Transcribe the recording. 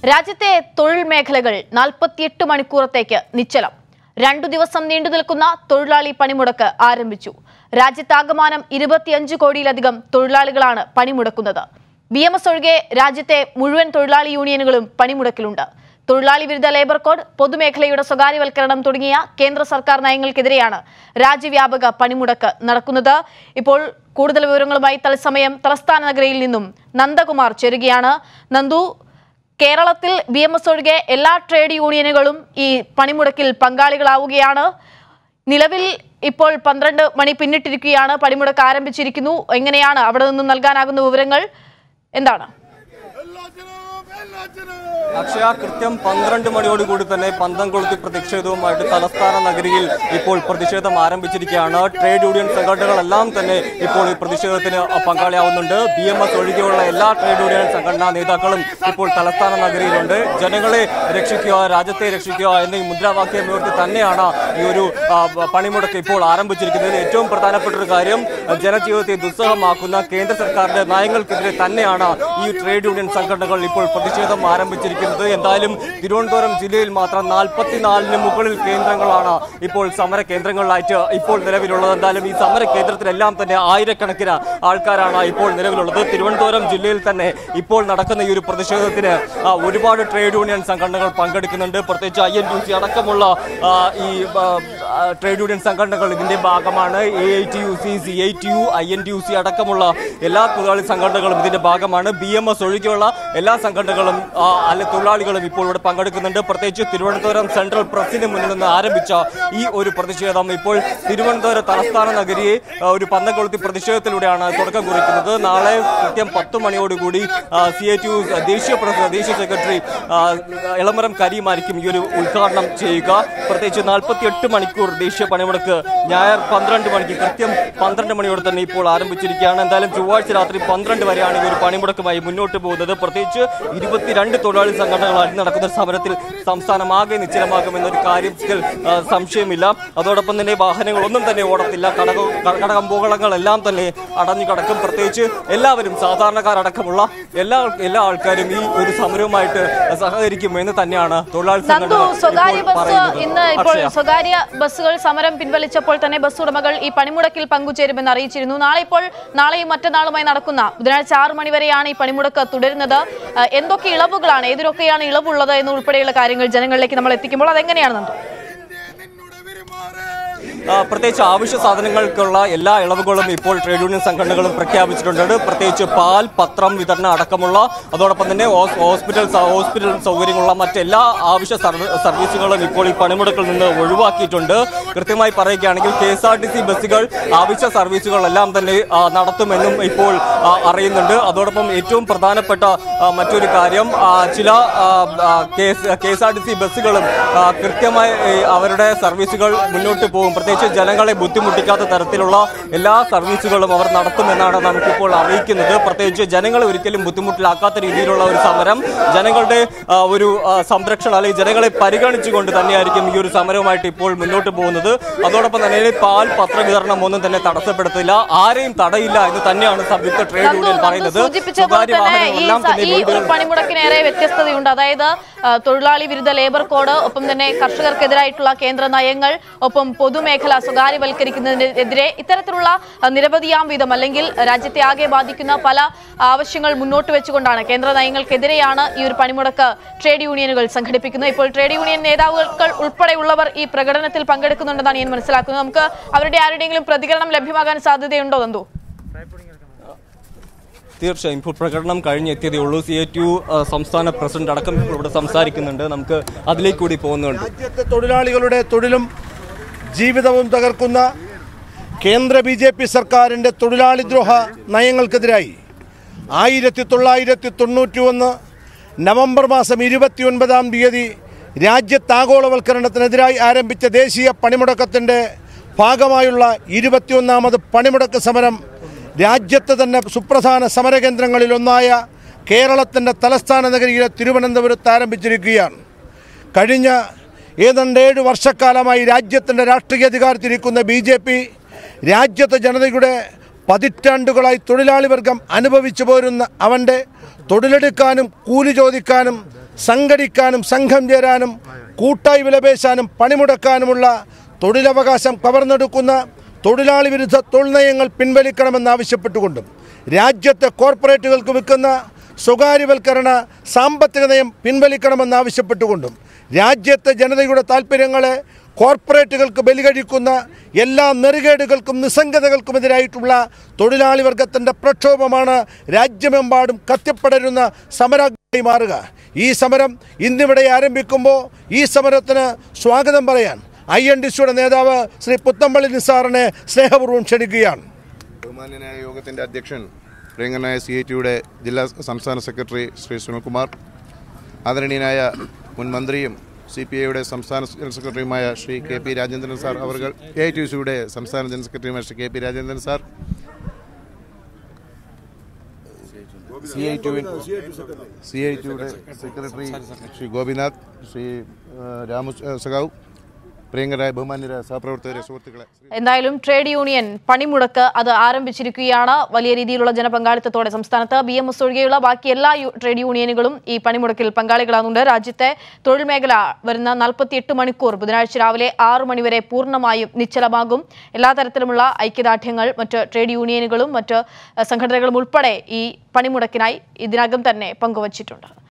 രാജ്യത്തെ തൊഴിൽ മേഖലകൾ നാൽപ്പത്തിയെട്ട് മണിക്കൂറത്തേക്ക് നിശ്ചലം രണ്ടു ദിവസം നീണ്ടു നിൽക്കുന്ന തൊഴിലാളി പണിമുടക്ക് ആരംഭിച്ചു രാജ്യത്താകമാനം ഇരുപത്തിയഞ്ച് കോടിയിലധികം തൊഴിലാളികളാണ് പണിമുടക്കുന്നത് ബി എം എസ് ഒഴികെ രാജ്യത്തെ മുഴുവൻ തൊഴിലാളി യൂണിയനുകളും പണിമുടക്കിലുണ്ട് തൊഴിലാളി വിരുദ്ധ ലേബർ കോഡ് പൊതുമേഖലയുടെ സ്വകാര്യവൽക്കരണം തുടങ്ങിയ കേന്ദ്ര സർക്കാർ നയങ്ങൾക്കെതിരെയാണ് രാജ്യവ്യാപക പണിമുടക്ക് നടക്കുന്നത് ഇപ്പോൾ കൂടുതൽ വിവരങ്ങളുമായി തത്സമയം തലസ്ഥാന നഗരിയിൽ നിന്നും നന്ദകുമാർ ചേരുകയാണ് നന്ദു കേരളത്തിൽ ബി എം എസ് ഒഴികെ എല്ലാ ട്രേഡ് യൂണിയനുകളും ഈ പണിമുടക്കിൽ പങ്കാളികളാവുകയാണ് നിലവിൽ ഇപ്പോൾ പന്ത്രണ്ട് മണി പിന്നിട്ടിരിക്കുകയാണ് പണിമുടക്ക് ആരംഭിച്ചിരിക്കുന്നു എങ്ങനെയാണ് അവിടെ നിന്നും നൽകാനാകുന്ന വിവരങ്ങൾ എന്താണ് അക്ഷയ കൃത്യം പന്ത്രണ്ട് മണിയോടുകൂടി തന്നെ പന്തം കൊളുത്തി പ്രതിഷേധവുമായിട്ട് തലസ്ഥാന നഗരിയിൽ ഇപ്പോൾ പ്രതിഷേധം ആരംഭിച്ചിരിക്കുകയാണ് ട്രേഡ് യൂണിയൻ സംഘടനകളെല്ലാം തന്നെ ഇപ്പോൾ ഈ പ്രതിഷേധത്തിന് പങ്കാളിയാവുന്നുണ്ട് ബി എം എസ് ഒഴികെയുള്ള എല്ലാ ട്രേഡ് യൂണിയൻ സംഘടനാ നേതാക്കളും ഇപ്പോൾ തലസ്ഥാന നഗരിയിലുണ്ട് ജനങ്ങളെ രക്ഷിക്കുക രാജ്യത്തെ രക്ഷിക്കുക എന്ന ഈ മുദ്രാവാക്യം ഉയർത്തി തന്നെയാണ് ഈ ഒരു ആ, പണിമുടക്ക് ഇപ്പോൾ ആരംഭിച്ചിരിക്കുന്നത് ഏറ്റവും പ്രധാനപ്പെട്ട ഒരു കാര്യം ജനജീവിതത്തെ ദുസ്സഹമാക്കുന്ന കേന്ദ്ര സർക്കാരിന്റെ നയങ്ങൾക്കെതിരെ തന്നെയാണ് ഈ ട്രേഡ് യൂണിയൻ സംഘടനകൾ ഇപ്പോൾ പ്രതിഷേധം ആരംഭിച്ചിരിക്കുന്നത് എന്തായാലും തിരുവനന്തപുരം ജില്ലയിൽ മാത്രം നാൽപ്പത്തിനാലിന് മുകളിൽ കേന്ദ്രങ്ങളാണ് ഇപ്പോൾ സമര കേന്ദ്രങ്ങളിലായിട്ട് ഇപ്പോൾ നിലവിലുള്ളത് എന്തായാലും ഈ സമര കേന്ദ്രത്തിലെല്ലാം തന്നെ ആയിരക്കണക്കിന് ആൾക്കാരാണ് ഇപ്പോൾ നിലവിലുള്ളത് തിരുവനന്തപുരം ജില്ലയിൽ തന്നെ ഇപ്പോൾ നടക്കുന്ന ഈ ഒരു പ്രതിഷേധത്തിന് ആ, ഒരുപാട് ട്രേഡ് യൂണിയൻ സംഘടനകൾ പങ്കെടുക്കുന്നുണ്ട് പ്രത്യേകിച്ച് ഐ എൻ ടി സി അടക്കമുള്ള ആ, ഈ ആ, ആ, ട്രേഡ് യൂണിയൻ സംഘടനകൾ ഇതിന്റെ ഭാഗമാണ് A I T U C C I T U I N T U C അടക്കമുള്ള എല്ലാ തൊഴിലാളി സംഘടനകളും ഇതിന്റെ ഭാഗമാണ് ബി എം എസ് ഒഴികെയുള്ള എല്ലാ സംഘടനകളും ആ, അല്ലെ തൊഴിലാളികളും ഇപ്പോൾ ഇവിടെ പങ്കെടുക്കുന്നുണ്ട് പ്രത്യേകിച്ച് തിരുവനന്തപുരം സെൻട്രൽ പ്രസിന് മുന്നിൽ നിന്ന് ആരംഭിച്ച ഈ ഒരു പ്രതിഷേധം ഇപ്പോൾ തിരുവനന്തപുരം തലസ്ഥാന നഗരിയെ ആ, ഒരു പന്തം കൊളുത്തി പ്രതിഷേധത്തിലൂടെയാണ് തുടക്കം കുറിക്കുന്നത് നാളെ കൃത്യം പത്ത് മണിയോടുകൂടി സി ഐ ടി യു ദേശീയ പ്രസിഡന്റ് ദേശീയ സെക്രട്ടറി ആ, എളമരം കരീമായിരിക്കും ഈ ഒരു ഉദ്ഘാടനം ചെയ്യുക പ്രത്യേകിച്ച് നാൽപ്പത്തി എട്ട് മണിക്കൂർ ദേശീയ പണിമുടക്ക് ഞായർ പന്ത്രണ്ട് മണിക്ക് കൃത്യം പന്ത്രണ്ട് മണിയോടെ തന്നെ ഇപ്പോൾ ആരംഭിച്ചിരിക്കുകയാണ് എന്തായാലും ചൊവ്വാഴ്ച രാത്രി പന്ത്രണ്ട് വരെയാണ് ഈ ഒരു പണിമുടക്കുമായി മുന്നോട്ട് പോകുന്നത് പ്രത്യേകിച്ച് ഇരുപത്തിരണ്ട് തൊഴിലാളി സംഘടനകളായി നടക്കുന്ന സമരത്തിൽ സംസ്ഥാനമാകെ നിശ്ചലമാകുമെന്നൊരു കാര്യത്തിൽ ആ, സംശയമില്ല അതോടൊപ്പം തന്നെ വാഹനങ്ങളൊന്നും തന്നെ ഓടത്തില്ല കടക കടകമ്പോളങ്ങളെല്ലാം തന്നെ അടഞ്ഞു കിടക്കും പ്രത്യേകിച്ച് എല്ലാവരും സാധാരണക്കാരടക്കമുള്ള എല്ലാ എല്ലാ ആൾക്കാരും ഈ ഒരു സമരവുമായിട്ട് സഹകരിക്കുമെന്ന് തന്നെയാണ് തൊഴിലാളി നന്ദു സംഘടന സ്വകാര്യ ഇപ്പോൾ ബസ് പറയുന്നത്. ഇന്ന് ഇപ്പോൾ അക്ഷയ. സ്വകാര്യ ബസ്സുകൾ സമരം പിൻവലിച്ചപ്പോൾ തന്നെ ബസ് ഉടമകൾ ഈ പണിമുടക്കിൽ പങ്കുചേരുമെന്ന് അറിയിച്ചിരുന്നു നാളെ ഇപ്പോൾ നാളെയും മറ്റന്നാളുമായി നടക്കുന്ന ബുധനാഴ്ച ആറ് മണിവരെയാണ് ഈ പണിമുടക്ക് തുടരുന്നത് ആ, എന്തൊക്കെ ഇളവുകളാണ് ഏതിലൊക്കെയാണ് ഇളവുള്ളത് എന്ന് ഉൾപ്പെടെയുള്ള കാര്യങ്ങൾ ജനങ്ങളിലേക്ക് നമ്മൾ എത്തിക്കുമ്പോൾ അതെങ്ങനെയാണ് നന്ദു ആ, പ്രത്യേകിച്ച് ആവശ്യ സാധനങ്ങൾക്കുള്ള എല്ലാ ഇളവുകളും ഇപ്പോൾ ട്രേഡ് യൂണിയൻ സംഘടനകളും പ്രഖ്യാപിച്ചിട്ടുണ്ട് പ്രത്യേകിച്ച് പാൽ പത്രം വിതരണം അടക്കമുള്ള അതോടൊപ്പം തന്നെ ഹോസ്- ഹോസ്പിറ്റൽ സ- ഹോസ്പിറ്റൽ സൗകര്യങ്ങളുള്ള മറ്റെല്ലാ ആവശ്യ സർവ- സർവീസുകളും ഇപ്പോൾ ഈ പണിമുടക്കിൽ നിന്ന് ഒഴിവാക്കിയിട്ടുണ്ട് കൃത്യമായി പറയുകയാണെങ്കിൽ K S R T C ബസ്സുകൾ ആവശ്യ സർവീസുകളെല്ലാം തന്നെ ആ, നടത്തുമെന്നും ഇപ്പോൾ ആ, അറിയുന്നുണ്ട് അതോടൊപ്പം ഏറ്റവും പ്രധാനപ്പെട്ട ആ, മറ്റൊരു കാര്യം ആ, ചില K S R T C ബസ്സുകളും ആ, കൃത്യമായി ഈ, അവരുടെ സർവീസുകൾ മുന്നോട്ട് പോകും പ്രത്യേകിച്ച് ജനങ്ങളെ ബുദ്ധിമുട്ടിക്കാത്ത തരത്തിലുള്ള എല്ലാ സർവീസുകളും അവർ നടത്തുമെന്നാണ് നമുക്കിപ്പോൾ അറിയിക്കുന്നത് പ്രത്യേകിച്ച് ജനങ്ങളെ ഒരിക്കലും ബുദ്ധിമുട്ടിലാക്കാത്ത രീതിയിലുള്ള ഒരു സമരം ജനങ്ങളുടെ ആ, ഒരു ആ, സംരക്ഷണം അല്ലെങ്കിൽ ജനങ്ങളെ പരിഗണിച്ചുകൊണ്ട് തന്നെയായിരിക്കും ഈ ഒരു സമരവുമായിട്ട് ഇപ്പോൾ മുന്നോട്ട് പോകുന്നത് അതോടൊപ്പം തന്നെ പാൽ പത്ര വിതരണം ഒന്നും തന്നെ തടസ്സപ്പെടുത്തില്ല ആരെയും തടയില്ല എന്ന് തന്നെയാണ് സംയുക്ത ട്രേഡ് നന്ദു, യൂണിയൻ നന്ദു പറയുന്നത് സൂചിപ്പിച്ച പോലെ സ്വകാര്യ തന്നെ ഈ വാഹനങ്ങളെല്ലാം സ- തന്നെ ഈ ഒരു വീടുകൾ പണിമുടക്കിനേറെ വ്യത്യസ്തതയുണ്ട് അതായത് ആ, തൊഴിലാളി വിരുദ്ധ ലേബർ കോഡ് ഒപ്പം തന്നെ കർഷകർക്കെതിരായിട്ടുള്ള കേന്ദ്ര നയങ്ങൾ ഒപ്പം പൊതുമേഖല സ്വകാര്യവൽക്കരിക്കുന്നതിനെതിരെ ഇത്തരത്തിലുള്ള ആ, നിരവധിയാം വിധം അല്ലെങ്കിൽ രാജ്യത്തെ ആകെ ബാധിക്കുന്ന പല ആവശ്യങ്ങൾ മുന്നോട്ട് വെച്ചുകൊണ്ടാണ് കേന്ദ്ര നയങ്ങൾക്കെതിരെയാണ് ഈ ഒരു പണിമുടക്ക് ട്രേഡ് യൂണിയനുകൾ സംഘടിപ്പിക്കുന്നത് ഇപ്പോൾ ട്രേഡ് യൂണിയൻ നേതാക്കൾ ഉൾപ്പെടെയുള്ളവർ ഈ പ്രകടനത്തിൽ പങ്കെടുക്കുന്നുണ്ടെന്നാണ് ഞാൻ മനസ്സിലാക്കുന്നത് നമുക്ക് അവരുടെ ആരുടെയെങ്കിലും പ്രതികരണം ലഭ്യമാകാൻ സാധ്യതയുണ്ടോ നന്ദു തീർച്ചയായും ഇപ്പോൾ പ്രകടനം കഴിഞ്ഞെത്തിയതേ ഉള്ളൂ സി എ ടി യു സംസ്ഥാന പ്രസിഡന്റ് അടക്കം ഇപ്പോൾ ഇവിടെ സംസാരിക്കുന്നുണ്ട് നമുക്ക് അതിലേക്ക് കൂടി പോകുന്നുണ്ട് രാജ്യത്തെ തൊഴിലാളികളുടെ തൊഴിലും ജീവിതവും തകർക്കുന്ന കേന്ദ്ര ബി ജെ പി സർക്കാരിൻ്റെ തൊഴിലാളിദ്രോഹ നയങ്ങൾക്കെതിരായി ആയിരത്തി തൊള്ളായിരത്തി തൊണ്ണൂറ്റി ഒന്ന് നവംബർ മാസം ഇരുപത്തിയൊൻപതാം തീയതി രാജ്യത്താഗോളവൽക്കരണത്തിനെതിരായി ആരംഭിച്ച ദേശീയ പണിമുടക്കത്തിൻ്റെ ഭാഗമായുള്ള ഇരുപത്തിയൊന്നാമത് പണിമുടക്ക് സമരം രാജ്യത്തെ തന്നെ സുപ്രധാന സമരകേന്ദ്രങ്ങളിലൊന്നായ കേരളത്തിൻ്റെ തലസ്ഥാന നഗരിയിലെ തിരുവനന്തപുരത്ത് ആരംഭിച്ചിരിക്കുകയാണ് കഴിഞ്ഞ ഏതാണ്ട് ഏഴ് വർഷക്കാലമായി രാജ്യത്തിൻ്റെ രാഷ്ട്രീയ അധികാരത്തിരിക്കുന്ന ബി ജെ പി രാജ്യത്തെ ജനതയുടെ പതിറ്റാണ്ടുകളായി തൊഴിലാളി വർഗം അനുഭവിച്ചു പോരുന്ന അവൻ്റെ തൊഴിലെടുക്കാനും കൂലി ചോദിക്കാനും സംഘടിക്കാനും സംഘം ചേരാനും കൂട്ടായി വിലപേശാനും പണിമുടക്കാനുമുള്ള തൊഴിലവകാശം കവർന്നെടുക്കുന്ന തൊഴിലാളി വിരുദ്ധ തൊഴിൽ നയങ്ങൾ പിൻവലിക്കണമെന്നാവശ്യപ്പെട്ടുകൊണ്ടും രാജ്യത്തെ കോർപ്പറേറ്റുകൾക്ക് വിൽക്കുന്ന സ്വകാര്യവൽക്കരണ സാമ്പത്തിക നയം പിൻവലിക്കണമെന്നാവശ്യപ്പെട്ടുകൊണ്ടും രാജ്യത്തെ ജനതയുടെ താൽപ്പര്യങ്ങളെ കോർപ്പറേറ്റുകൾക്ക് ബലികഴിക്കുന്ന എല്ലാ നെറുകേടുകൾക്കും നിസ്സംഗതകൾക്കുമെതിരായിട്ടുള്ള തൊഴിലാളി വർഗത്തിൻ്റെ പ്രക്ഷോഭമാണ് രാജ്യമെമ്പാടും കത്തിപ്പടരുന്ന സമരമായി മാറുക ഈ സമരം ഇന്നിവിടെ ആരംഭിക്കുമ്പോൾ ഈ സമരത്തിന് സ്വാഗതം പറയാൻ ഐ എൻ ഡി സിയുടെ നേതാവ് ശ്രീ പുത്തമ്പള്ളി നിസാറിനെ സ്നേഹപൂർവ്വം ക്ഷണിക്കുകയാണ് ബഹുമാന്യനായ യോഗത്തിൻ്റെ അധ്യക്ഷൻ പ്രിയങ്കരനായ സി ഐ ടിയുടെ ജില്ലാ സംസ്ഥാന സെക്രട്ടറി ശ്രീ സുനിൽകുമാർ ആദരണീയനായ മുൻ മന്ത്രിയും സി പി ഐയുടെ സംസ്ഥാന ജനറൽ സെക്രട്ടറിയുമായ Shri K P Rajendran sir അവർ എ ഐ ടി സിയുടെ സംസ്ഥാന ജനറൽ സെക്രട്ടറിയുമായ Shri K P Rajendran sir C I ടുവിൻ സി ഐ ടിയുടെ സെക്രട്ടറി ശ്രീ ഗോപിനാഥ് ശ്രീ ആ, രാമു സഖാവ് പ്രിയങ്കരായ ബഹുമാന്യരായ സഹപ്രവർത്തകരെ സുഹൃത്തുക്കളെ എന്തായാലും ട്രേഡ് യൂണിയൻ പണിമുടക്ക് അത് ആരംഭിച്ചിരിക്കുകയാണ് വലിയ രീതിയിലുള്ള ജനപങ്കാളിത്തത്തോടെ സംസ്ഥാനത്ത് ബി എം എസ് ഒഴികെയുള്ള ബാക്കി എല്ലാ യു- ട്രേഡ് യൂണിയനുകളും ഈ പണിമുടക്കിൽ പങ്കാളികളാകുന്നുണ്ട് രാജ്യത്തെ തൊഴിൽ മേഖല വരുന്ന നാൽപ്പത്തിയെട്ട് മണിക്കൂർ ബുധനാഴ്ച രാവിലെ ആറു മണിവരെ പൂർണ്ണമായും നിശ്ചലമാകും എല്ലാ തരത്തിലുമുള്ള ഐക്യദാർഢ്യങ്ങൾ മറ്റ് ട്രേഡ് യൂണിയനുകളും മറ്റ് അഹ് സംഘടനകളും ഉൾപ്പെടെ ഈ പണിമുടക്കിനായി ഇതിനകം തന്നെ പങ്കുവച്ചിട്ടുണ്ട്